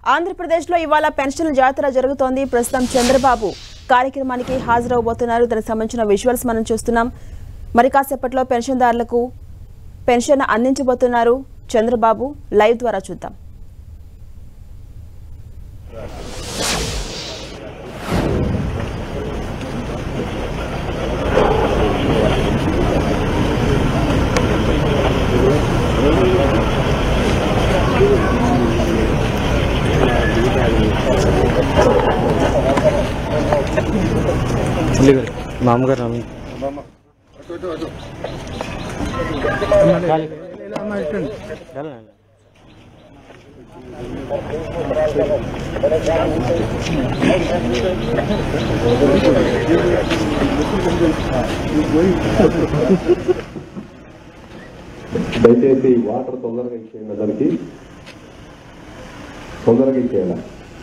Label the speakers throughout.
Speaker 1: ఆంధ్రప్రదేశ్లో ఇవాళ పెన్షన్ల జాతర జరుగుతోంది ప్రస్తుతం చంద్రబాబు కార్యక్రమానికి హాజరవబోతున్నారు దానికి సంబంధించిన విజువల్స్ మనం చూస్తున్నాం మరి కాసేపట్లో పెన్షన్దారులకు పెన్షన్ అందించబోతున్నారు చంద్రబాబు లైవ్ ద్వారా చూద్దాం
Speaker 2: మామగారు రమ్య
Speaker 3: దయచేసి వాటర్ తొందరగా ఇచ్చేయండి అందరికి తొందరగా ఇచ్చేయాలి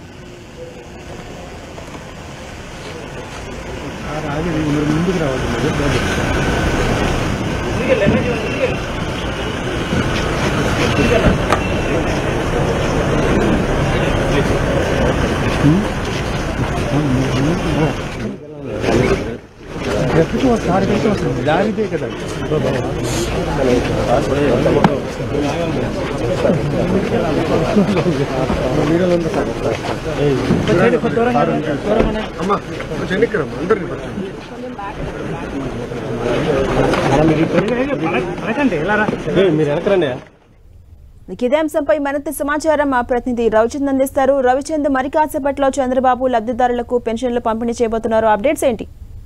Speaker 2: దారిదే కదా మీరు వెనకరండి
Speaker 1: ఇక ఇదే అంశంపై మరింత సమాచారం మా ప్రతినిధి రవిచంద్ అందిస్తారు రవిచంద్ మరి కాసేపట్లో చంద్రబాబు లబ్ధిదారులకు పెన్షన్లు పంపిణీ చేయబోతున్నారు అప్డేట్స్ ఏంటి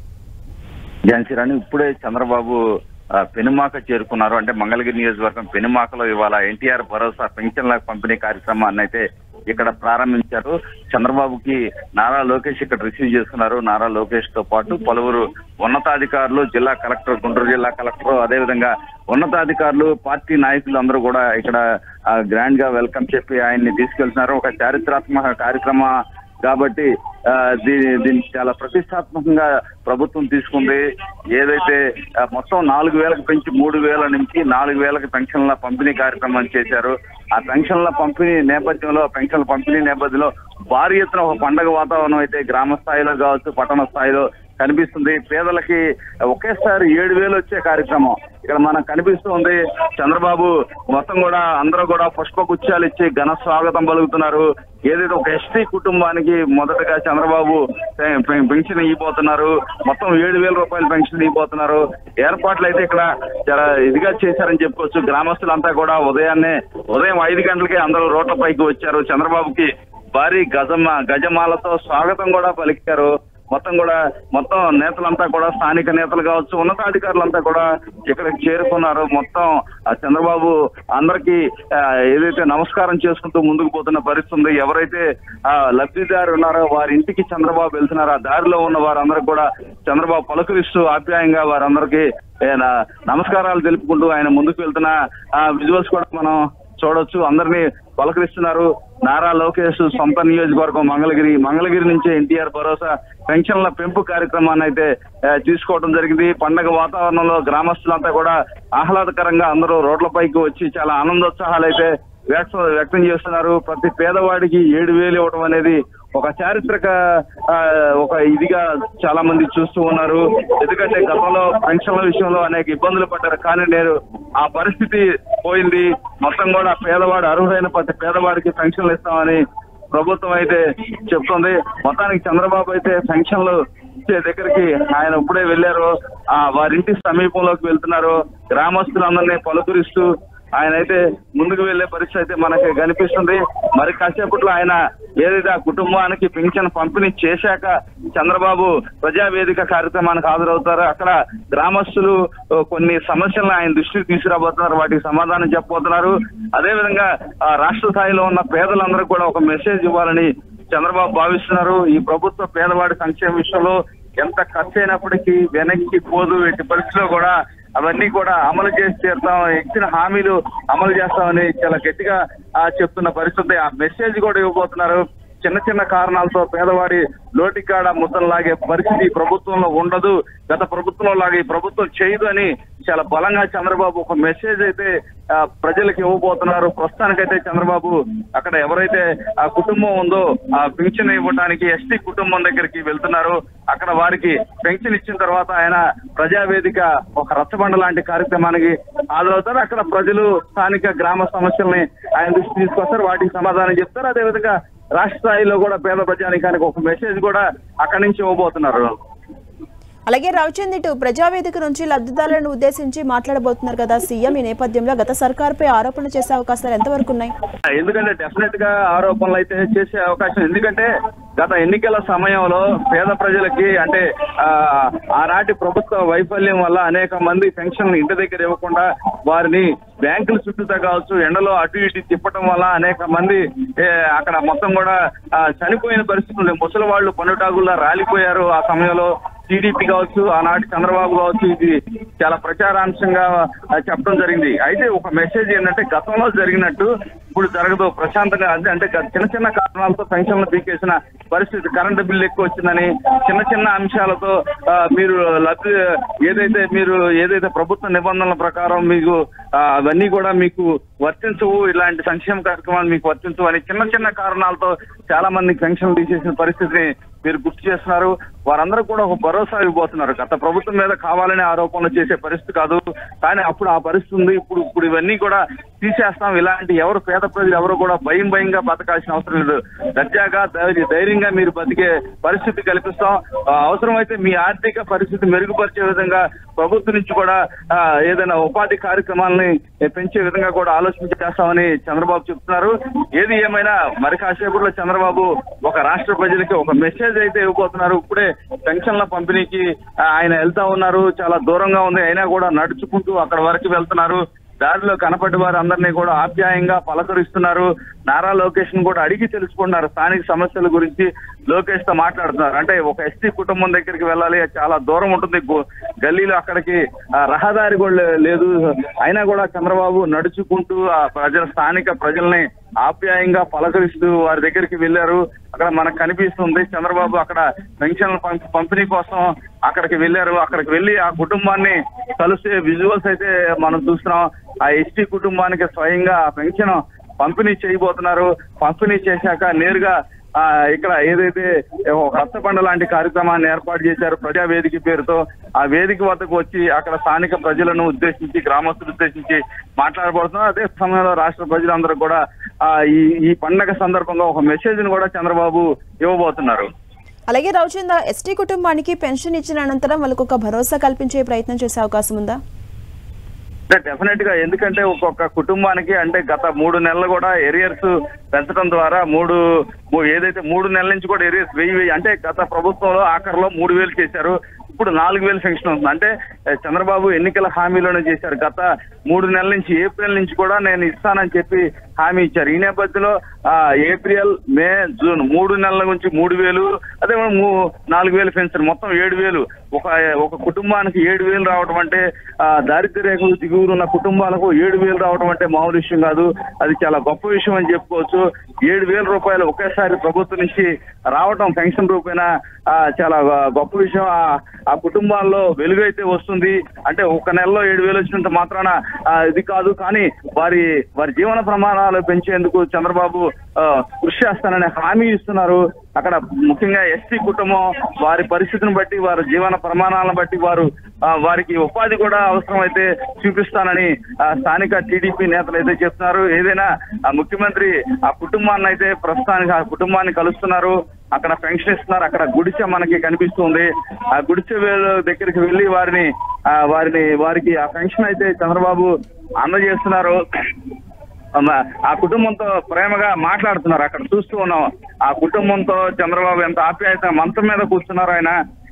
Speaker 4: ఝాన్సీరాణి ఇప్పుడే చంద్రబాబు ఆ, పెనుమాక చేరుకున్నారు అంటే మంగళగిరి నియోజకవర్గం పెనుమాకలో ఇవాళ ఎన్టీఆర్ భరోసా పెన్షన్ల పంపిణీ కార్యక్రమాన్ని అయితే ఇక్కడ ప్రారంభించారు చంద్రబాబుకి నారా లోకేష్ ఇక్కడ రిసీవ్ చేసుకున్నారు నారా లోకేష్ తో పాటు పలువురు ఉన్నతాధికారులు జిల్లా కలెక్టర్ గుంటూరు జిల్లా కలెక్టర్ అదేవిధంగా ఉన్నతాధికారులు పార్టీ నాయకులు అందరూ కూడా ఇక్కడ గ్రాండ్ గా వెల్కమ్ చెప్పి ఆయన్ని తీసుకెళ్తున్నారు ఒక చారిత్రాత్మక కార్యక్రమ కాబట్టి ఆ, దీని దీన్ని చాలా ప్రతిష్టాత్మకంగా ప్రభుత్వం తీసుకుంది ఏదైతే ఆ, మొత్తం నాలుగు వేలకు పెంచి మూడు వేల నుంచి నాలుగు వేలకు పెన్షన్ల పంపిణీ కార్యక్రమం చేశారు ఆ పెన్షన్ల పంపిణీ నేపథ్యంలో పెన్షన్ల పంపిణీ నేపథ్యంలో భారీ ఎత్తున ఒక పండగ వాతావరణం అయితే గ్రామ స్థాయిలో కావచ్చు పట్టణ స్థాయిలో కనిపిస్తుంది పేదలకి ఒకేసారి ఏడు వేలు వచ్చే కార్యక్రమం ఇక్కడ మనకు కనిపిస్తుంది చంద్రబాబు మొత్తం కూడా అందరూ కూడా పుష్పగుచ్చాలు ఇచ్చి ఘన స్వాగతం పలుకుతున్నారు ఏదైతే ఒక ఎస్టీ కుటుంబానికి మొదటగా చంద్రబాబు పె- పె- పెన్షన్ ఇవ్వబోతున్నారు మొత్తం ఏడు వేల రూపాయల పెన్షన్ ఇవ్వబోతున్నారు ఏర్పాట్లు అయితే ఇక్కడ చాలా ఇదిగా చేశారని చెప్పుకోవచ్చు గ్రామస్తులంతా కూడా ఉదయాన్నే ఉదయం ఐదు గంటలకే అందరూ రోడ్లపైకి వచ్చారు చంద్రబాబుకి భారీ గజమ గజమాలతో స్వాగతం కూడా పలికారు మొత్తం కూడా మొత్తం నేతలంతా కూడా స్థానిక నేతలు కావచ్చు ఉన్నతాధికారులంతా కూడా ఇక్కడికి చేరుకున్నారు మొత్తం ఆ చంద్రబాబు అందరికీ ఆ, ఏదైతే నమస్కారం చేసుకుంటూ ముందుకు పోతున్న పరిస్థితి ఉంది ఎవరైతే ఆ లబ్ధిదారు ఉన్నారో వారి ఇంటికి చంద్రబాబు వెళ్తున్నారో ఆ దారిలో ఉన్న వారందరూ కూడా చంద్రబాబు పలకరిస్తూ ఆప్యాయంగా వారందరికీ ఏ, నా- నమస్కారాలు తెలుపుకుంటూ ఆయన ముందుకు వెళ్తున్న ఆ విజువల్స్ కూడా మనం చూడొచ్చు అందరినీ పలకరిస్తున్నారు నారా లోకేష్ సొంత నియోజకవర్గం మంగళగిరి మంగళగిరి నుంచి ఎన్టీఆర్ భరోసా పెన్షన్ల పెంపు కార్యక్రమాన్ని అయితే ఆ, తీసుకోవడం జరిగింది పండగ వాతావరణంలో గ్రామస్తులంతా కూడా ఆహ్లాదకరంగా అందరూ రోడ్లపైకి వచ్చి చాలా ఆనందోత్సాహాలు అయితే వ్యక్తం వ్యక్తం చేస్తున్నారు ప్రతి పేదవాడికి ఏడు వేలు ఇవ్వడం అనేది ఒక చారిత్రక ఆ, ఒక ఇదిగా చాలా మంది చూస్తూ ఉన్నారు ఎందుకంటే గతంలో పెన్షన్ల విషయంలో అనేక ఇబ్బందులు పడ్డారు కానీ నేను ఆ పరిస్థితి పోయింది మొత్తం కూడా పేదవాడు అర్హులైన ప్రతి పేదవాడికి పెన్షన్లు ఇస్తామని ప్రభుత్వం అయితే చెప్తుంది మొత్తానికి చంద్రబాబు అయితే పెన్షన్లు ఇచ్చే దగ్గరికి ఆయన ఇప్పుడే వెళ్ళారు ఆ వారింటి సమీపంలోకి వెళ్తున్నారు గ్రామస్తులందరినీ పలుకరిస్తూ ఆయన అయితే ముందుకు వెళ్లే పరిస్థితి అయితే మనకి కనిపిస్తుంది మరి కాసేపట్లో ఆయన ఏదైతే ఆ కుటుంబానికి పింఛన్ పంపిణీ చేశాక చంద్రబాబు ప్రజావేదిక కార్యక్రమానికి హాజరవుతారు అక్కడ గ్రామస్తులు ఓ, కొన్ని సమస్యలను ఆయన దృష్టికి తీసుకురాబోతున్నారు వాటికి సమాధానం చెప్పబోతున్నారు అదేవిధంగా ఆ, రాష్ట్ర స్థాయిలో ఉన్న పేదలందరూ కూడా ఒక మెసేజ్ ఇవ్వాలని చంద్రబాబు భావిస్తున్నారు ఈ ప్రభుత్వ పేదవాడి సంక్షేమ విషయంలో ఎంత ఖర్చు అయినప్పటికీ వెనక్కి పోదు ఎట్టి పరిస్థితిలో కూడా అవన్నీ కూడా అమలు చేసి తీరుతాం ఇచ్చిన హామీలు అమలు చేస్తామని చాలా గట్టిగా ఆ, చెప్తున్న పరిస్థితి ఆ మెసేజ్ కూడా ఇవ్వబోతున్నారు చిన్న చిన్న కారణాలతో పేదవాడి లోటికాడ ముద్దలాగే పరిస్థితి ఈ ప్రభుత్వంలో ఉండదు గత ప్రభుత్వంలో లాగా ఈ ప్రభుత్వం చేయదు అని చాలా బలంగా చంద్రబాబు ఒక మెసేజ్ అయితే ఆ, ప్రజలకు ఇవ్వబోతున్నారు ప్రస్తుతానికైతే చంద్రబాబు అక్కడ ఎవరైతే ఆ కుటుంబం ఉందో ఆ పింఛన్ ఇవ్వడానికి ఎస్టీ కుటుంబం దగ్గరికి వెళ్తున్నారు అక్కడ వారికి పెన్షన్ ఇచ్చిన తర్వాత ఆయన ప్రజావేదిక ఒక రచ్చబండ లాంటి కార్యక్రమానికి హాజరవుతారు అక్కడ ప్రజలు స్థానిక గ్రామ సమస్యల్ని ఆయన దృష్టి తీసుకొస్తారు వాటికి సమాధానం చెప్తారు అదేవిధంగా రాష్ట్ర స్థాయిలో కూడా పేద ప్రజానికానికి ఒక మెసేజ్ కూడా అక్కడి నుంచి ఇవ్వబోతున్నారు
Speaker 1: అలాగే రవిచంద్ ఇటు ప్రజావేదిక నుంచి లబ్ధిదారులను ఉద్దేశించి మాట్లాడబోతున్నారు కదా సీఎం ఈ నేపథ్యంలో గత సర్కార్పై ఆరోపణలు చేసే అవకాశాలు ఎంతవరకు ఉన్నాయి
Speaker 4: ఎందుకంటే డెఫినెట్ గా ఆరోపణలు అయితే చేసే అవకాశం ఎందుకంటే గత ఎన్నికల సమయంలో పేద ప్రజలకి అంటే ఆ, ఆనాటి ప్రభుత్వ వైఫల్యం వల్ల అనేక మంది పెన్షన్ ఇంటి దగ్గర ఇవ్వకుండా వారిని బ్యాంకుల చుట్టూ కావచ్చు ఎండలో అటు ఇటు తిప్పటం వల్ల అనేక మంది ఏ, అక్కడ మొత్తం కూడా ఆ, చనిపోయిన పరిస్థితి ఉంది ముసలి వాళ్ళు పండుటాగుల్లా రాలిపోయారు ఆ సమయంలో టీడీపీ కావచ్చు ఆనాటి చంద్రబాబు కావచ్చు ఇది చాలా ప్రచారాంశంగా ఆ, చెప్పడం జరిగింది అయితే ఒక మెసేజ్ ఏంటంటే గతంలో జరిగినట్టు ఇప్పుడు జరగదు ప్రశాంతంగా అంటే అంటే గ- చిన్న చిన్న కారణాలతో పెన్షన్లు పీకేసిన పరిస్థితి కరెంటు బిల్లు ఎక్కువ వచ్చిందని చిన్న చిన్న అంశాలతో ఆ, మీరు లబ్ధి ఏదైతే మీరు ఏదైతే ప్రభుత్వ నిబంధనల ప్రకారం మీకు ఆ, అవన్నీ కూడా మీకు వర్తించవు ఇలాంటి సంక్షేమ కార్యక్రమాలు మీకు వర్తించవు అని చిన్న చిన్న కారణాలతో చాలా మంది పెన్షన్లు తీసేసిన పరిస్థితిని మీరు గుర్తు చేస్తున్నారు వారందరూ కూడా ఒక భరోసా ఇవ్వబోతున్నారు గత ప్రభుత్వం మీద కావాలనే ఆరోపణలు చేసే పరిస్థితి కాదు కానీ అప్పుడు ఆ పరిస్థితి ఉంది ఇప్పుడు ఇప్పుడు ఇవన్నీ కూడా తీసేస్తాం ఇలాంటి ఎవరు పేద ప్రజలు ఎవరు కూడా భయం భయంగా బతకాల్సిన అవసరం లేదు దర్జాగా ధైర్య- ధైర్యంగా మీరు బతికే పరిస్థితి కల్పిస్తాం ఆ, అవసరమైతే మీ ఆర్థిక పరిస్థితి మెరుగుపరిచే విధంగా ప్రభుత్వం నుంచి కూడా ఆ, ఏదైనా ఉపాధి కార్యక్రమాలని పెంచే విధంగా కూడా ఆలోచన చేస్తామని చంద్రబాబు చెప్తున్నారు ఏది ఏమైనా మరి కాసేపట్లో చంద్రబాబు ఒక రాష్ట్ర ప్రజలకి ఒక మెసేజ్ అయితే ఇవ్వబోతున్నారు ఇప్పుడే పెన్షన్ల పంపిణీకి ఆ, ఆయన వెళ్తా ఉన్నారు చాలా దూరంగా ఉంది అయినా కూడా నడుచుకుంటూ అక్కడ వరకు వెళ్తున్నారు దారిలో కనపడ్డ వారు అందరినీ కూడా ఆప్యాయంగా పలకరిస్తున్నారు నారా లోకేష్ ను కూడా అడిగి తెలుసుకుంటున్నారు స్థానిక సమస్యల గురించి లోకేష్ తో మాట్లాడుతున్నారు అంటే ఒక ఎస్టీ కుటుంబం దగ్గరికి వెళ్ళాలి చాలా దూరం ఉంటుంది గు- గల్లీలో అక్కడికి ఆ, రహదారి కూడా లే- లేదు అయినా కూడా చంద్రబాబు నడుచుకుంటూ ఆ ప్రజల స్థానిక ప్రజల్ని ఆప్యాయంగా పలకరిస్తూ వారి దగ్గరికి వెళ్లారు అక్కడ మనకు కనిపిస్తుంది చంద్రబాబు అక్కడ పెన్షన్ల పం- పంపిణీ కోసం అక్కడికి వెళ్లారు అక్కడికి వెళ్లి ఆ కుటుంబాన్ని కలిసే విజువల్స్ అయితే మనం చూస్తున్నాం ఆ ఎస్టీ కుటుంబానికి స్వయంగా ఆ పెన్షన్ పంపిణీ చేయబోతున్నారు పంపిణీ చేశాక నేరుగా ఆ ఇక్కడ ఏదైతే ఒక రచ్చబండ లాంటి కార్యక్రమాన్ని ఏర్పాటు చేశారు ప్రజా వేదిక పేరుతో ఆ వేదిక వద్దకు వచ్చి అక్కడ స్థానిక ప్రజలను ఉద్దేశించి గ్రామస్తులు ఉద్దేశించి మాట్లాడబడుతున్నారు అదే సమయంలో రాష్ట్ర ప్రజలందరూ కూడా ఆ ఈ ఈ పండగ సందర్భంగా ఒక మెసేజ్ ని కూడా చంద్రబాబు ఇవ్వబోతున్నారు
Speaker 1: అలాగే రవిచంద్ర ఎస్టీ కుటుంబానికి పెన్షన్ ఇచ్చిన అనంతరం వాళ్ళకు ఒక భరోసా కల్పించే ప్రయత్నం చేసే అవకాశం ఉందా
Speaker 4: అంటే డెఫినెట్ గా ఎందుకంటే ఒక్కొక్క కుటుంబానికి అంటే గత మూడు నెలలు కూడా ఎరియర్స్ పెంచడం ద్వారా మూడు మూ- ఏదైతే మూడు నెలల నుంచి కూడా ఎరియర్స్ వెయ్యి వెయ్యి అంటే గత ప్రభుత్వంలో ఆఖరిలో మూడు వేలు చేశారు ఇప్పుడు నాలుగు వేలు పెన్షన్ అవుతుంది అంటే ఏ, చంద్రబాబు ఎన్నికల హామీలోనే చేశారు గత మూడు నెలల నుంచి ఏప్రిల్ నుంచి కూడా నేను ఇస్తానని చెప్పి హామీ ఇచ్చారు ఈ నేపథ్యంలో ఆ, ఏప్రిల్ మే జూన్ మూడు నెలల నుంచి మూడు వేలు అదే మూ- నాలుగు వేలు పెన్షన్ మొత్తం ఏడు వేలు ఒక ఒక కుటుంబానికి ఏడు వేలు రావడం అంటే ఆ, దారిద్ర్య రేఖలు దిగువన ఉన్న కుటుంబాలకు ఏడు వేలు రావడం అంటే మామూలు విషయం కాదు అది చాలా గొప్ప విషయం అని చెప్పుకోవచ్చు ఏడు వేల రూపాయలు ఒకేసారి ప్రభుత్వం నుంచి రావటం పెన్షన్ రూపేణ ఆ, చాలా గొ- గొప్ప విషయం ఆ- ఆ కుటుంబాల్లో వెలుగైతే వస్తుంది అంటే ఒక నెలలో ఏడు వేలు వచ్చినంత మాత్రాన ఆ, ఇది కాదు కానీ వారి వారి జీవన ప్రమాణాలు పెంచేందుకు చంద్రబాబు ఆ, కృషి చేస్తానని హామీ ఇస్తున్నారు అక్కడ ముఖ్యంగా ఎస్టీ కుటుంబం వారి పరిస్థితిని బట్టి వారి జీవన ప్రమాణాలను బట్టి వారు ఆ, వారికి ఉపాధి కూడా అవసరమైతే చూపిస్తానని ఆ, స్థానిక టీడీపీ నేతలు అయితే చెప్తున్నారు ఏదైనా ఆ ముఖ్యమంత్రి ఆ కుటుంబాన్ని అయితే ప్రస్తుతానికి ఆ కుటుంబాన్ని కలుస్తున్నారు అక్కడ పెన్షన్ ఇస్తున్నారు అక్కడ గుడిసె మనకి కనిపిస్తుంది ఆ గుడిసె వేలు దగ్గరికి వెళ్ళి వారిని ఆ, వారిని వారికి ఆ పెన్షన్ అయితే చంద్రబాబు అందజేస్తున్నారు అమ్మ, ఆ కుటుంబంతో ప్రేమగా మాట్లాడుతున్నారు అక్కడ చూస్తూ ఉన్నాం ఆ కుటుంబంతో చంద్రబాబు ఎంత ఆప్యాయత మంచం మీద కూర్చున్నారు ఆయన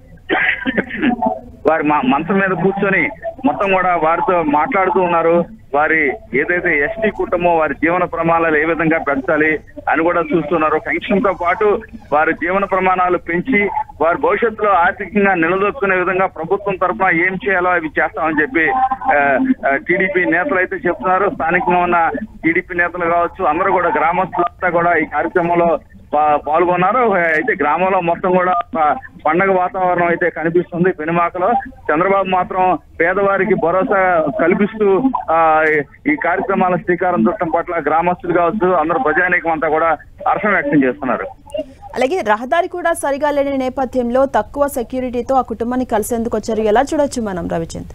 Speaker 4: వారి మ- మంచం మీద కూర్చొని మొత్తం కూడా వారితో మాట్లాడుతూ ఉన్నారు వారి ఏదైతే ఎస్టీ కుటుంబం వారి జీవన ప్రమాణాలు ఏ విధంగా పెంచాలి అని కూడా చూస్తున్నారు పెన్షన్ తో పాటు వారి జీవన ప్రమాణాలు పెంచి వారి భవిష్యత్తులో ఆర్థికంగా నిలదొక్కునే విధంగా ప్రభుత్వం తరఫున ఏం చేయాలో అవి చేస్తామని చెప్పి టీడీపీ నేతలు అయితే చెప్తున్నారు స్థానికంగా ఉన్న టీడీపీ నేతలు కావచ్చు అందరూ కూడా గ్రామస్తులంతా కూడా ఈ కార్యక్రమంలో పా- పాల్గొన్నారు అయితే గ్రామంలో మొత్తం కూడా ప- పండగ వాతావరణం అయితే కనిపిస్తుంది పెనుమాకలో చంద్రబాబు మాత్రం పేదవారికి భరోసా కల్పిస్తూ ఆ ఈ- ఈ కార్యక్రమాల శ్రీకారం చుట్టం పట్ల గ్రామస్తులు కావచ్చు అందరూ ప్రజానీకం అంతా కూడా హర్షం వ్యక్తం చేస్తున్నారు
Speaker 1: అలాగే రహదారి కూడా సరిగా లేని నేపథ్యంలో తక్కువ సెక్యూరిటీతో ఆ కుటుంబాన్ని కలిసేందుకు వచ్చారు ఎలా చూడొచ్చు మనం రవిచంద్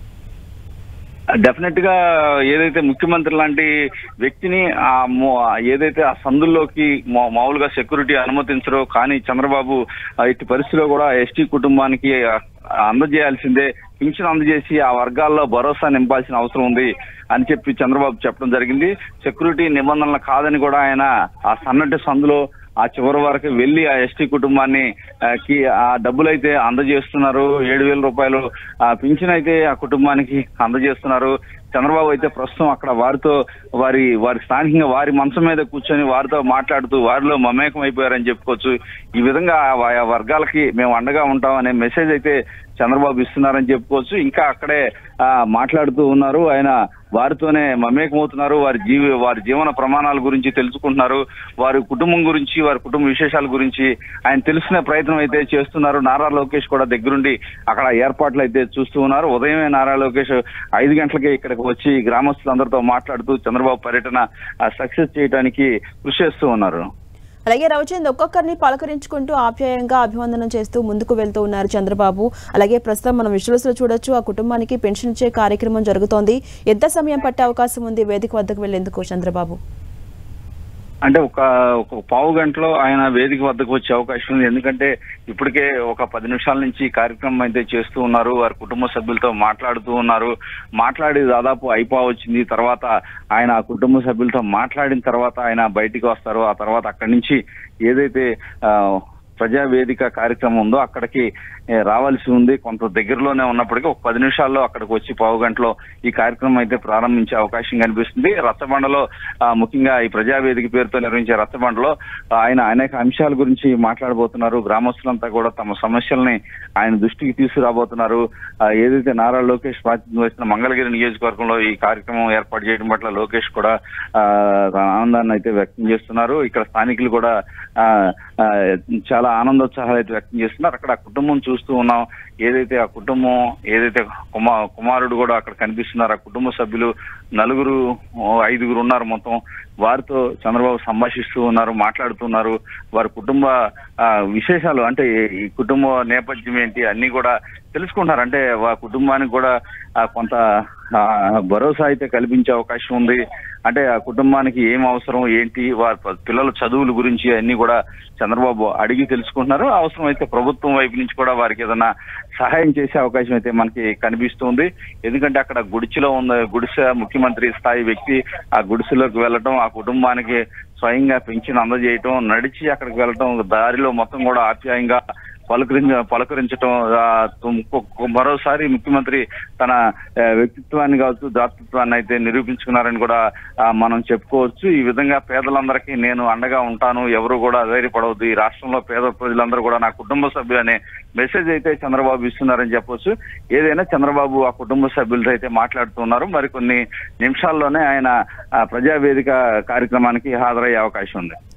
Speaker 4: డెఫినెట్ గా ఏదైతే ముఖ్యమంత్రి లాంటి వ్యక్తిని ఆ మో- ఏదైతే ఆ సందుల్లోకి మా- మామూలుగా సెక్యూరిటీ అనుమతించరో కానీ చంద్రబాబు ఆ ఇట్టి పరిస్థితిలో కూడా ఎస్టీ కుటుంబానికి ఆ, అందజేయాల్సిందే పింఛన్ అందజేసి ఆ వర్గాల్లో భరోసా నింపాల్సిన అవసరం ఉంది అని చెప్పి చంద్రబాబు చెప్పడం జరిగింది సెక్యూరిటీ నిబంధనలు కాదని కూడా ఆయన ఆ సన్నటి సందులో ఆ చివరి వరకు వెళ్లి ఆ ఎస్టీ కుటుంబాన్ని ఆ, కి ఆ డబ్బులు అయితే అందజేస్తున్నారు ఏడు వేల రూపాయలు ఆ పింఛన్ అయితే ఆ కుటుంబానికి అందజేస్తున్నారు చంద్రబాబు అయితే ప్రస్తుతం అక్కడ వారితో వారి వారి స్థానికంగా వారి మంచం మీద కూర్చొని వారితో మాట్లాడుతూ వారిలో మమేకం అయిపోయారని చెప్పుకోవచ్చు ఈ విధంగా ఆ ఆ వర్గాలకి మేము అండగా ఉంటాం అనే మెసేజ్ అయితే చంద్రబాబు ఇస్తున్నారని చెప్పుకోవచ్చు ఇంకా అక్కడే ఆ, మాట్లాడుతూ ఉన్నారు ఆయన వారితోనే మమేకమవుతున్నారు వారి జీవి వారి జీవన ప్రమాణాల గురించి తెలుసుకుంటున్నారు వారి కుటుంబం గురించి వారి కుటుంబ విశేషాల గురించి ఆయన తెలుసుకునే ప్రయత్నం అయితే చేస్తున్నారు నారా లోకేష్ కూడా దగ్గరుండి అక్కడ ఏర్పాట్లు అయితే చూస్తూ ఉన్నారు ఉదయమే నారా లోకేష్ ఐదు గంటలకే ఇక్కడికి వచ్చి గ్రామస్తులందరితో మాట్లాడుతూ చంద్రబాబు పర్యటన సక్సెస్ చేయడానికి కృషి చేస్తూ ఉన్నారు
Speaker 1: అలాగే రవిచంద్ ఒక్కొక్కరిని పలకరించుకుంటూ ఆప్యాయంగా అభివందనం చేస్తూ ముందుకు వెళ్తూ ఉన్నారు చంద్రబాబు అలాగే ప్రస్తుతం మనం విజువల్స్ లో చూడొచ్చు ఆ కుటుంబానికి పెన్షన్ ఇచ్చే కార్యక్రమం జరుగుతోంది ఎంత సమయం పట్టే అవకాశం ఉంది వేదిక వద్దకు వెళ్లేందుకు చంద్రబాబు
Speaker 4: అంటే ఒక ఒక పావు గంటలో ఆయన వేదిక వద్దకు వచ్చే అవకాశం ఉంది ఎందుకంటే ఇప్పటికే ఒక పది నిమిషాల నుంచి ఈ కార్యక్రమం అయితే చేస్తూ ఉన్నారు వారి కుటుంబ సభ్యులతో మాట్లాడుతూ ఉన్నారు మాట్లాడి దాదాపు అయిపో వచ్చింది తర్వాత ఆయన ఆ కుటుంబ సభ్యులతో మాట్లాడిన తర్వాత ఆయన బయటికి వస్తారు ఆ తర్వాత అక్కడి నుంచి ఏదైతే ఆ, ప్రజా వేదిక కార్యక్రమం ఉందో అక్కడికి ఏ, రావాల్సి ఉంది కొంత దగ్గరలోనే ఉన్నప్పటికీ ఒక పది నిమిషాల్లో అక్కడికి వచ్చి పావు గంటలో ఈ కార్యక్రమం అయితే ప్రారంభించే అవకాశం కనిపిస్తుంది రచ్చబండలో ఆ, ముఖ్యంగా ఈ ప్రజా వేదిక పేరుతో నిర్వహించే రచ్చబండలో ఆ, ఆయన అనేక అంశాల గురించి మాట్లాడబోతున్నారు గ్రామస్తులంతా కూడా తమ సమస్యల్ని ఆయన దృష్టికి తీసుకురాబోతున్నారు ఆ, ఏదైతే నారా లోకేష్ బాధ్యత వహిస్తున్న మంగళగిరి నియోజకవర్గంలో ఈ కార్యక్రమం ఏర్పాటు చేయడం పట్ల లోకేష్ కూడా ఆ, తన ఆనందాన్ని అయితే వ్యక్తం చేస్తున్నారు ఇక్కడ స్థానికులు కూడా ఆ, ఆ, చాలా ఆనందోత్సాహాలు అయితే వ్యక్తం చేస్తున్నారు అక్కడ ఆ కుటుంబం చూస్తూ ఉన్నాం ఏదైతే ఆ కుటుంబం ఏదైతే కుమా కుమారుడు కూడా అక్కడ కనిపిస్తున్నారు ఆ కుటుంబ సభ్యులు నలుగురు ఓ, ఐదుగురు ఉన్నారు మొత్తం వారితో చంద్రబాబు సంభాషిస్తూ ఉన్నారు మాట్లాడుతున్నారు వారి కుటుంబ ఆ, విశేషాలు అంటే ఈ కుటుంబ నేపథ్యం ఏంటి అన్ని కూడా తెలుసుకుంటున్నారు అంటే వారి కుటుంబానికి కూడా ఆ, కొంత ఆ, భరోసా అయితే కల్పించే అవకాశం ఉంది అంటే ఆ కుటుంబానికి ఏం అవసరం ఏంటి వారి ప- పిల్లల చదువుల గురించి అన్ని కూడా చంద్రబాబు అడిగి తెలుసుకుంటున్నారు అవసరం అయితే ప్రభుత్వం వైపు నుంచి కూడా వారికి ఏదైనా సహాయం చేసే అవకాశం అయితే మనకి కనిపిస్తుంది ఎందుకంటే అక్కడ గుడిచిలో ఉన్న గుడిసె ముఖ్యమంత్రి స్థాయి వ్యక్తి ఆ గుడిసెలోకి వెళ్ళటం ఆ కుటుంబానికి స్వయంగా పెన్షన్ అందజేయటం నడిచి అక్కడికి వెళ్ళటం దారిలో మొత్తం కూడా ఆప్యాయంగా పలకరించ పలకరించటం ఆ, ఇంకొక- మరోసారి ముఖ్యమంత్రి తన ఆ, వ్యక్తిత్వాన్ని కావచ్చు దాతృత్వాన్ని అయితే నిరూపించుకున్నారని కూడా ఆ, మనం చెప్పుకోవచ్చు ఈ విధంగా పేదలందరికీ నేను అండగా ఉంటాను ఎవరు కూడా ధైర్యపడవద్దు ఈ రాష్ట్రంలో పేద ప్రజలందరూ కూడా నా కుటుంబ సభ్యులనే మెసేజ్ అయితే చంద్రబాబు ఇస్తున్నారని చెప్పొచ్చు ఏదైనా చంద్రబాబు ఆ కుటుంబ సభ్యులతో అయితే మాట్లాడుతున్నారు మరికొన్ని నిమిషాల్లోనే ఆయన ఆ, ప్రజావేదిక కార్యక్రమానికి హాజరయ్యే అవకాశం ఉంది